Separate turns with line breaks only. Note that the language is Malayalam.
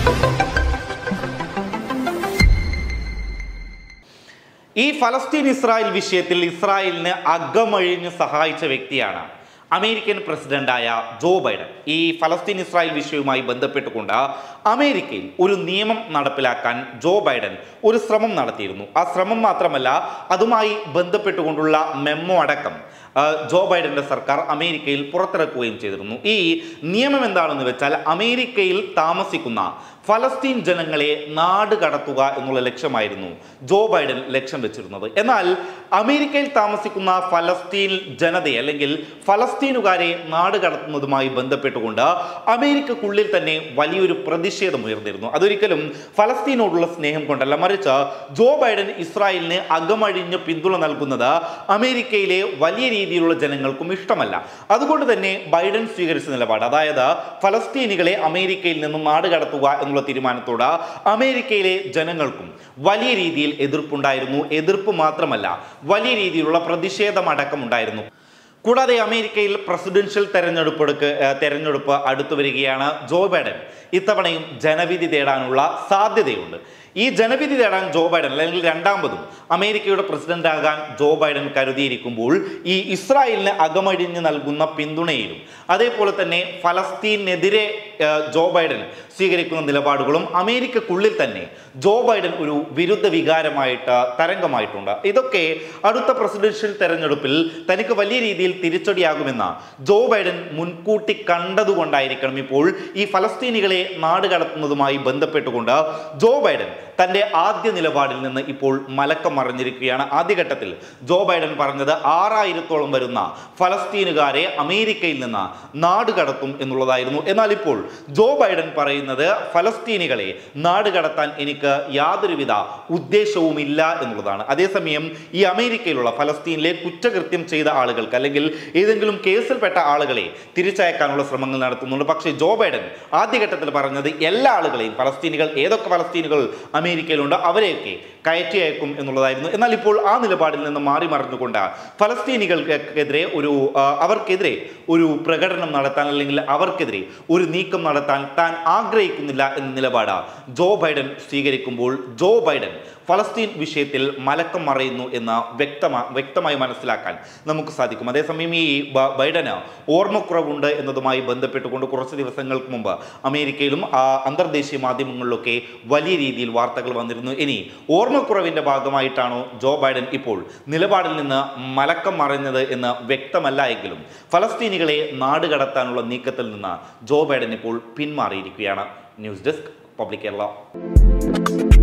ഈ ഫലസ്തീൻ ഇസ്രായേൽ വിഷയത്തിൽ ഇസ്രായേലിന് അകമഴിഞ്ഞ് സഹായിച്ച വ്യക്തിയാണ് അമേരിക്കൻ പ്രസിഡന്റായ ജോ ബൈഡൻ ഈ ഫലസ്തീൻ ഇസ്രായേൽ വിഷയവുമായി ബന്ധപ്പെട്ടുകൊണ്ട് അമേരിക്കയിൽ ഒരു നിയമം നടപ്പിലാക്കാൻ ജോ ബൈഡൻ ഒരു ശ്രമം നടത്തിയിരുന്നു ആ ശ്രമം മാത്രമല്ല അതുമായി ബന്ധപ്പെട്ടുകൊണ്ടുള്ള മെമ്മോ അടക്കം ആ, ജോ ബൈഡന്റെ സർക്കാർ അമേരിക്കയിൽ പുറത്തിറക്കുകയും ചെയ്തിരുന്നു ഈ നിയമം എന്താണെന്ന് വെച്ചാൽ അമേരിക്കയിൽ താമസിക്കുന്ന ഫലസ്തീൻ ജനങ്ങളെ നാട് കടത്തുക എന്നുള്ള ലക്ഷ്യമായിരുന്നു ജോ ബൈഡൻ ലക്ഷ്യം വെച്ചിരുന്നത് എന്നാൽ അമേരിക്കയിൽ താമസിക്കുന്ന ഫലസ്തീൻ ജനതയെ അല്ലെങ്കിൽ ഫലസ്തീനുകാരെ നാട് കടത്തുന്നതുമായി ബന്ധപ്പെട്ടുകൊണ്ട് അമേരിക്കക്കുള്ളിൽ തന്നെ വലിയൊരു പ്രതിഷേധം ഉയർന്നിരുന്നു അതൊരിക്കലും ഫലസ്തീനോടുള്ള സ്നേഹം കൊണ്ടല്ല മറിച്ച് ജോ ബൈഡൻ ഇസ്രായേലിന് അകമഴിഞ്ഞ് പിന്തുണ നൽകുന്നത് അമേരിക്കയിലെ വലിയ രീതിയിലുള്ള ജനങ്ങൾക്കും ഇഷ്ടമല്ല അതുകൊണ്ട് തന്നെ ബൈഡൻ സ്വീകരിച്ച നിലപാട് അതായത് ഫലസ്തീനികളെ അമേരിക്കയിൽ നിന്നും നാട് കടത്തുക എന്നുള്ള തീരുമാനത്തോട് അമേരിക്കയിലെ ജനങ്ങൾക്കും വലിയ രീതിയിൽ എതിർപ്പുണ്ടായിരുന്നു എതിർപ്പ് മാത്രമല്ല വലിയ രീതിയിലുള്ള പ്രതിഷേധമടക്കം ഉണ്ടായിരുന്നു കൂടാതെ അമേരിക്കയിൽ പ്രസിഡൻഷ്യൽ തെരഞ്ഞെടുപ്പ് എടുക്ക് ഏഹ് തെരഞ്ഞെടുപ്പ് അടുത്തു വരികയാണ് ജോ ബൈഡൻ ഇത്തവണയും ജനവിധി തേടാനുള്ള സാധ്യതയുണ്ട് ഈ ജനവിധി തേടാൻ ജോ ബൈഡൻ അല്ലെങ്കിൽ രണ്ടാമതും അമേരിക്കയുടെ പ്രസിഡന്റ് ആകാൻ ജോ ബൈഡൻ കരുതിയിരിക്കുമ്പോൾ ഈ ഇസ്രായേലിന് അകമഴിഞ്ഞ് നൽകുന്ന പിന്തുണയിലും അതേപോലെ തന്നെ ഫലസ്തീനെതിരെ ഏഹ്, ജോ ബൈഡൻ സ്വീകരിക്കുന്ന നിലപാടുകളും അമേരിക്കക്കുള്ളിൽ തന്നെ ജോ ബൈഡൻ ഒരു വിരുദ്ധ വികാരമായിട്ട് തരംഗമായിട്ടുണ്ട് ഇതൊക്കെ അടുത്ത പ്രസിഡൻഷ്യൽ തെരഞ്ഞെടുപ്പിൽ തനിക്ക് വലിയ രീതിയിൽ തിരിച്ചടിയാകുമെന്ന് ജോ ബൈഡൻ മുൻകൂട്ടി കണ്ടതുകൊണ്ടായിരിക്കണം ഇപ്പോൾ ഈ ഫലസ്തീനികളെ നാട് കടത്തുന്നതുമായി ബന്ധപ്പെട്ടുകൊണ്ട് ജോ ബൈഡൻ തന്റെ ആദ്യ നിലപാടിൽ നിന്ന് ഇപ്പോൾ മലക്കം മറിഞ്ഞിരിക്കുകയാണ് ആദ്യഘട്ടത്തിൽ ജോ ബൈഡൻ പറഞ്ഞത് ആറായിരത്തോളം വരുന്ന ഫലസ്തീനുകാരെ അമേരിക്കയിൽ നിന്ന് നാട് കടത്തും എന്നുള്ളതായിരുന്നു എന്നാൽ ഇപ്പോൾ ജോ ബൈഡൻ പറയുന്നത് ഫലസ്തീനികളെ നാട് കടത്താൻ എനിക്ക് യാതൊരുവിധ ഉദ്ദേശവുമില്ല എന്നുള്ളതാണ് അതേസമയം ഈ അമേരിക്കയിലുള്ള ഫലസ്തീനിലെ കുറ്റകൃത്യം ചെയ്ത ആളുകൾക്ക് അല്ലെങ്കിൽ ഏതെങ്കിലും കേസിൽപ്പെട്ട ആളുകളെ തിരിച്ചയക്കാനുള്ള ശ്രമങ്ങൾ നടത്തുന്നുണ്ട് പക്ഷേ ജോ ബൈഡൻ ആദ്യഘട്ടത്തിൽ പറഞ്ഞത് എല്ലാ ആളുകളെയും ഫലസ്തീനികൾ ഏതൊക്കെ ഫലസ്തീനുകൾ അമേരിക്കയിലുണ്ട് അവരെയൊക്കെ കയറ്റി അയക്കും എന്നുള്ളതായിരുന്നു എന്നാൽ ഇപ്പോൾ ആ നിലപാടിൽ നിന്ന് മാറി മറിഞ്ഞുകൊണ്ട് ഫലസ്തീനികൾക്കെതിരെ ഒരു ആ, അവർക്കെതിരെ ഒരു പ്രകടനം നടത്താൻ അല്ലെങ്കിൽ അവർക്കെതിരെ ഒരു നീക്കം നടത്താൻ താൻ ആഗ്രഹിക്കുന്നില്ല എന്ന നിലപാട് ജോ ബൈഡൻ സ്വീകരിക്കുമ്പോൾ ജോ ബൈഡൻ ഫലസ്തീൻ വിഷയത്തിൽ മലക്കം മറയുന്നു എന്ന് വ്യക്തമാ വ്യക്തമായി മനസ്സിലാക്കാൻ നമുക്ക് സാധിക്കും അതേസമയം ഈ ബ- ബൈഡന് ഓർമ്മക്കുറവുണ്ട് എന്നതുമായി ബന്ധപ്പെട്ടുകൊണ്ട് കുറച്ച് ദിവസങ്ങൾക്ക് മുമ്പ് അമേരിക്കയിലും ആ, അന്തർദേശീയ മാധ്യമങ്ങളിലൊക്കെ വലിയ രീതിയിൽ വാർത്തകൾ വന്നിരുന്നു ഇനി ഓർമ്മക്കുറവിന്റെ ഭാഗമായിട്ടാണോ ജോ ബൈഡൻ ഇപ്പോൾ നിലപാടിൽ നിന്ന് മലക്കം മറഞ്ഞത് എന്ന് വ്യക്തമല്ല എങ്കിലും ഫലസ്തീനികളെ നാട് കടത്താനുള്ള നീക്കത്തിൽ നിന്ന് ജോ ബൈഡൻ ഇപ്പോൾ പിന്മാറിയിരിക്കുകയാണ് ന്യൂസ് ഡെസ്ക് പബ്ലിക് കേരള